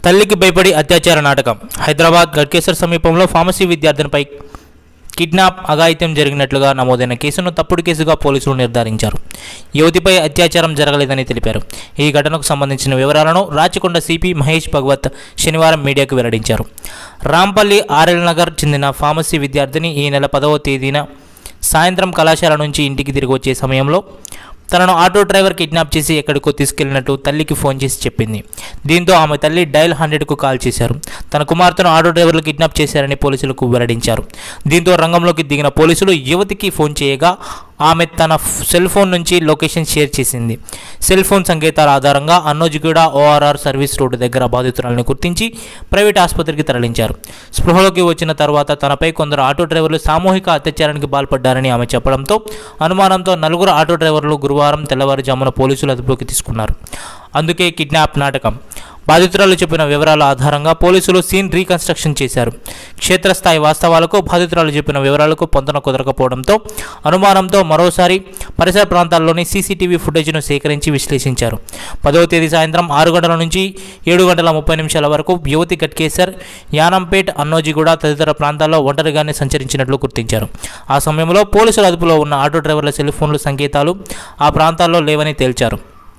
తల్లికి భయపడి అత్యాచార నాటకం హైదరాబాద్ గడ్కేసర్ సమీపంలో ఫార్మసీ విద్యార్థినిపై కిడ్నాప్ అఘాయిత్యం జరిగినట్లుగా నమోదైన కేసును తప్పుడు కేసుగా పోలీసులు నిర్ధారించారు యువతిపై అత్యాచారం జరగలేదని తెలిపారు ఈ ఘటనకు సంబంధించిన వివరాలను రాచకొండ సిపి మహేష్ భగవత్ శనివారం మీడియాకు వెల్లడించారు రాంపల్లి ఆర్ఎల్ నగర్ చెందిన ఫార్మసీ విద్యార్థిని ఈ నెల పదవ తేదీన సాయంత్రం కళాశాల నుంచి ఇంటికి తిరిగి వచ్చే సమయంలో తనను ఆటో డ్రైవర్ కిడ్నాప్ చేసి ఎక్కడికో తీసుకెళ్లినట్టు తల్లికి ఫోన్ చేసి చెప్పింది దీంతో ఆమె తల్లి డయల్ హండ్రెడ్కు కాల్ చేశారు తన కుమార్తెను ఆటో డ్రైవర్లు కిడ్నాప్ చేశారని పోలీసులకు వెల్లడించారు దీంతో రంగంలోకి దిగిన పోలీసులు యువతికి ఫోన్ చేయగా ఆమె తన ఫ్- సెల్ ఫోన్ నుంచి లొకేషన్ షేర్ చేసింది సెల్ ఫోన్ సంకేతాల ఆధారంగా అన్నోజిగూడ ఓఆర్ఆర్ సర్వీస్ రోడ్డు దగ్గర బాధితురాలను గుర్తించి ప్రైవేట్ ఆసుపత్రికి తరలించారు స్పృహలోకి వచ్చిన తర్వాత తనపై కొందరు ఆటో డ్రైవర్లు సామూహిక అత్యాచారానికి పాల్పడ్డారని ఆమె చెప్పడంతో అనుమానంతో నలుగురు ఆటో డ్రైవర్లు గురువారం తెల్లవారుజామున పోలీసులు అదుపులోకి తీసుకున్నారు అందుకే కిడ్నాప్ నాటకం బాధితురాలు చెప్పిన వివరాల ఆధారంగా పోలీసులు సీన్ రీకన్స్ట్రక్షన్ చేశారు క్షేత్రస్థాయి వాస్తవాలకు బాధితురాలు చెప్పిన వివరాలకు పొంతన కుదరకపోవడంతో అనుమానంతో మరోసారి పరిసర ప్రాంతాల్లోని సీసీటీవీ ఫుటేజ్ను సేకరించి విశ్లేషించారు పదవ తేదీ సాయంత్రం ఆరు గంటల నుంచి ఏడు గంటల ముప్పై నిమిషాల వరకు యువతి కట్కేసర్ యానంపేట్ అన్నోజిగూడ తదితర ప్రాంతాల్లో ఒంటరిగానే సంచరించినట్లు గుర్తించారు ఆ సమయంలో పోలీసుల అదుపులో ఉన్న ఆటో డ్రైవర్ల సెల్ ఫోన్లు సంకేతాలు ఆ ప్రాంతాల్లో లేవని తేల్చారు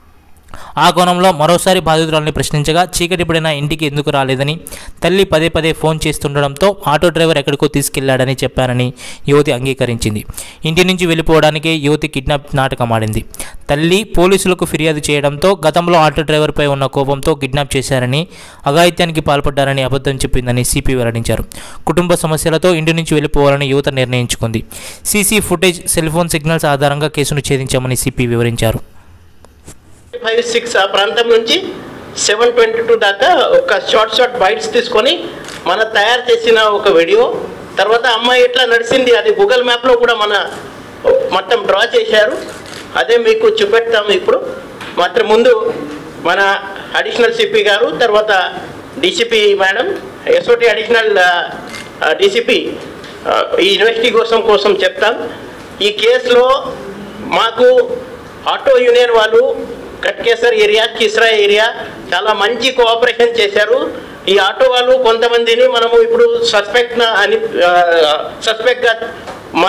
ఆ కోణంలో మరోసారి బాధితురాలని ప్రశ్నించగా చీకటి పడిన ఇంటికి ఎందుకు రాలేదని తల్లి పదే పదే ఫోన్ చేస్తుండడంతో ఆటో డ్రైవర్ ఎక్కడికో తీసుకెళ్లాడని చెప్పానని యువతి అంగీకరించింది ఇంటి నుంచి వెళ్ళిపోవడానికే యువతి కిడ్నాప్ నాటకం ఆడింది తల్లి పోలీసులకు ఫిర్యాదు చేయడంతో గతంలో ఆటో డ్రైవర్పై ఉన్న కోపంతో కిడ్నాప్ చేశారని అఘాయిత్యానికి పాల్పడ్డారని అబద్ధం చెప్పిందని సిపి వెల్లడించారు కుటుంబ సమస్యలతో ఇంటి నుంచి వెళ్ళిపోవాలని యువత నిర్ణయించుకుంది CC footage cell phone signals ఆధారంగా కేసును ఛేదించామని సిపి వివరించారు ఫైవ్ సిక్స్ ఆ ప్రాంతం నుంచి సెవెన్ ట్వంటీ టూ దాకా ఒక షార్ట్ షార్ట్ బైట్స్ తీసుకొని మన తయారు చేసిన ఒక వీడియో తర్వాత అమ్మాయి ఎట్లా నడిచింది అది గూగుల్ మ్యాప్లో కూడా మన మొత్తం డ్రా చేశారు అదే మీకు చూపెడతాము ఇప్పుడు మాత్రం ముందు మన అడిషనల్ సిపి గారు తర్వాత DCP madam SOT additional DCP ఈ యూనివర్సిటీ కోసం కోసం చెప్తాం ఈ కేసులో మాకు ఆటో యూనియన్ వాళ్ళు కట్కేసర్ ఏరియా కిస్రా ఏరియా చాలా మంచి కోఆపరేషన్ చేశారు ఈ ఆటో వాళ్ళు కొంతమందిని మనము ఇప్పుడు సస్పెక్ట్ అని సస్పెక్ట్గా మా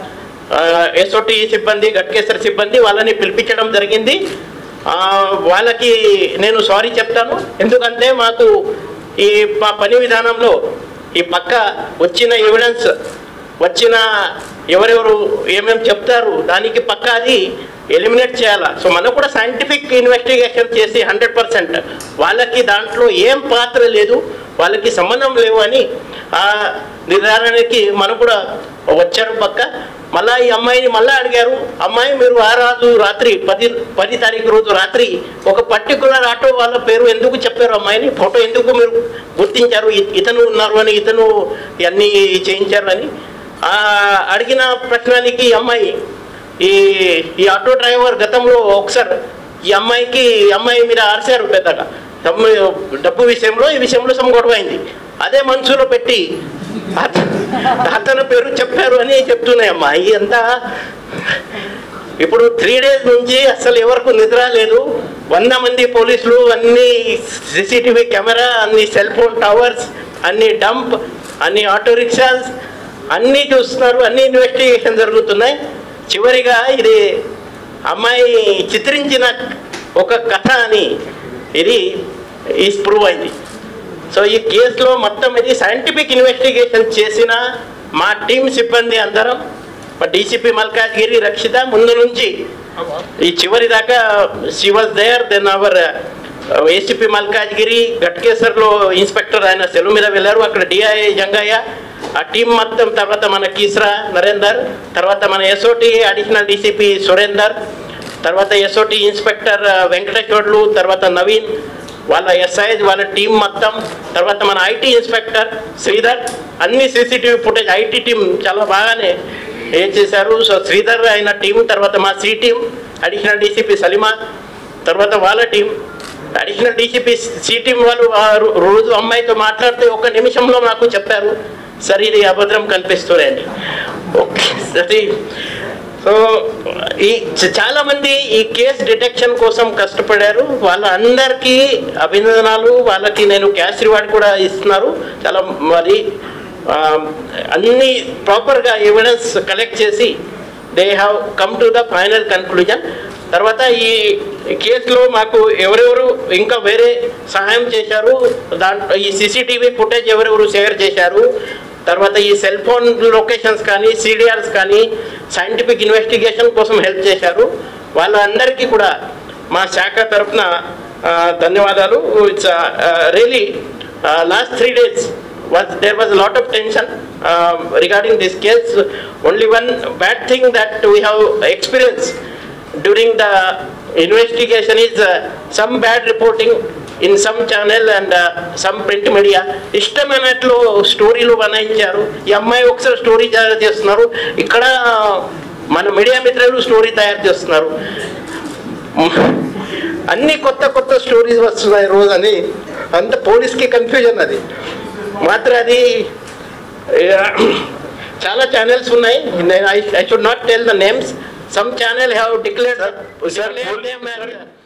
ఎస్ఓటి సిబ్బంది గట్కేసర్ సిబ్బంది వాళ్ళని పిలిపించడం జరిగింది ఆ, వాళ్ళకి నేను సారీ చెప్తాను ఎందుకంటే మాకు ఈ మా పని విధానంలో ఈ పక్క వచ్చిన ఎవిడెన్స్ వచ్చిన ఎవరెవరు ఏమేమి చెప్తారు దానికి పక్క అది ఎలిమినేట్ చేయాలా సో మనం కూడా సైంటిఫిక్ ఇన్వెస్టిగేషన్ చేసి హండ్రెడ్ పర్సెంట్ వాళ్ళకి దాంట్లో ఏం పాత్ర లేదు వాళ్ళకి సంబంధం లేవు అని ఆ నిర్ధారణకి మనం కూడా వచ్చారు పక్క మళ్ళా ఈ అమ్మాయిని మళ్ళా అడిగారు అమ్మాయి మీరు ఆ రోజు రాత్రి పది పది తారీఖు రోజు రాత్రి ఒక పర్టికులర్ ఆటో వాళ్ళ పేరు ఎందుకు చెప్పారు అమ్మాయిని ఫోటో ఎందుకు మీరు గుర్తించారు ఇ- ఇతను ఉన్నారు అని ఇతను ఇవన్నీ చేయించారు అని ఆ అడిగిన ప్రశ్నకి ఈ అమ్మాయి ఈ ఈ ఆటో డ్రైవర్ గతంలో ఒకసారి ఈ అమ్మాయికి ఈ అమ్మాయి మీద అరిశారు పెద్దగా డబ్బు డబ్బు విషయంలో ఈ విషయంలో సమ గొడవ అయింది అదే మనసులో పెట్టి అత- అతని పేరు చెప్పారు అని చెప్తున్నాయి అమ్మాయి అంతా ఇప్పుడు త్రీ డేస్ నుంచి అసలు ఎవరికి నిద్ర లేదు వంద మంది పోలీసులు అన్ని సీసీటీవీ కెమెరా అన్ని సెల్ ఫోన్ టవర్స్ అన్ని డంప్ అన్ని ఆటో రిక్షాస్ అన్నీ చూస్తున్నారు అన్ని ఇన్వెస్టిగేషన్ జరుగుతున్నాయి చివరిగా ఇది అమ్మాయి చిత్రించిన ఒక కథ అని ఇది ఈ ప్రూవ్ అయింది సో ఈ కేసులో మొత్తం ఇది సైంటిఫిక్ ఇన్వెస్టిగేషన్ చేసిన మా టీం సిబ్బంది అందరం మా డీసీపీ మల్కాజ్గిరి రక్షిత ముందు నుంచి ఈ చివరి దాకా she was there then our ACP Malkajgiri గట్కేసర్లో ఇన్స్పెక్టర్ ఆయన సెలవు మీద వెళ్ళారు అక్కడ డిఐ జంగయ్య ఆ టీం మొత్తం తర్వాత మన కీస్రా నరేందర్ తర్వాత మన ఎస్ఓటి అడిషనల్ డీసీపీ సురేందర్ తర్వాత ఎస్ఓటి ఇన్స్పెక్టర్ ఆ, వెంకటేశ్వర్లు తర్వాత నవీన్ వాళ్ళ ఎస్ఐ వాళ్ళ టీం మొత్తం తర్వాత మన ఐటీ ఇన్స్పెక్టర్ శ్రీధర్ అన్ని సీసీటీవీ ఫుటేజ్ ఐటీ టీం చాలా బాగానే ఏం చేశారు సో శ్రీధర్ అయిన టీం తర్వాత మా C team additional DCP Saleema తర్వాత వాళ్ళ team additional DCP C team వాళ్ళు ఆ రో- రోజు అమ్మాయితో మాట్లాడితే ఒక నిమిషంలో నాకు చెప్పారు సరే ఇది అభద్రం కనిపిస్తున్నాయండి ఓకే సరే సో ఈ చ- చాలా మంది ఈ కేస్ డిటెక్షన్ కోసం కష్టపడారు వాళ్ళందరికీ అభినందనాలు వాళ్ళకి నేను క్యాష్ రివార్డ్ కూడా ఇస్తున్నారు చాలా మరి ఆ, అన్ని ప్రాపర్గా ఎవిడెన్స్ కలెక్ట్ చేసి they have come to the final conclusion తర్వాత ఈ కేసులో మాకు ఎవరెవరు ఇంకా వేరే సహాయం చేశారు దాంట్లో ఈ సీసీటీవీ ఫుటేజ్ ఎవరెవరు షేర్ చేశారు తర్వాత ఈ సెల్ ఫోన్ లొకేషన్స్ కానీ సిడిఆర్స్ కానీ సైంటిఫిక్ ఇన్వెస్టిగేషన్ కోసం హెల్ప్ చేశారు వాళ్ళందరికీ కూడా మా శాఖ తరఫున ధన్యవాదాలు it's really last three days was there was a lot of tension uh, regarding this case. Only one bad thing that we have experienced during the investigation is uh, some bad reporting in some channel and uh, some print media. ఇష్టమైనట్లు స్టోరీలు బనాయించారు ఈ అమ్మాయి ఒకసారి story తయారు చేస్తున్నారు ఇక్కడ మన మీడియా మిత్రులు స్టోరీ తయారు చేస్తున్నారు అన్ని కొత్త కొత్త స్టోరీస్ వస్తున్నాయి రోజు అని అంత పోలీస్కి కన్ఫ్యూజన్ అది మాత్రం అది ఆ, చాలా ఛానల్స్ ఉన్నాయి నేను I should not tell the names some channel have declared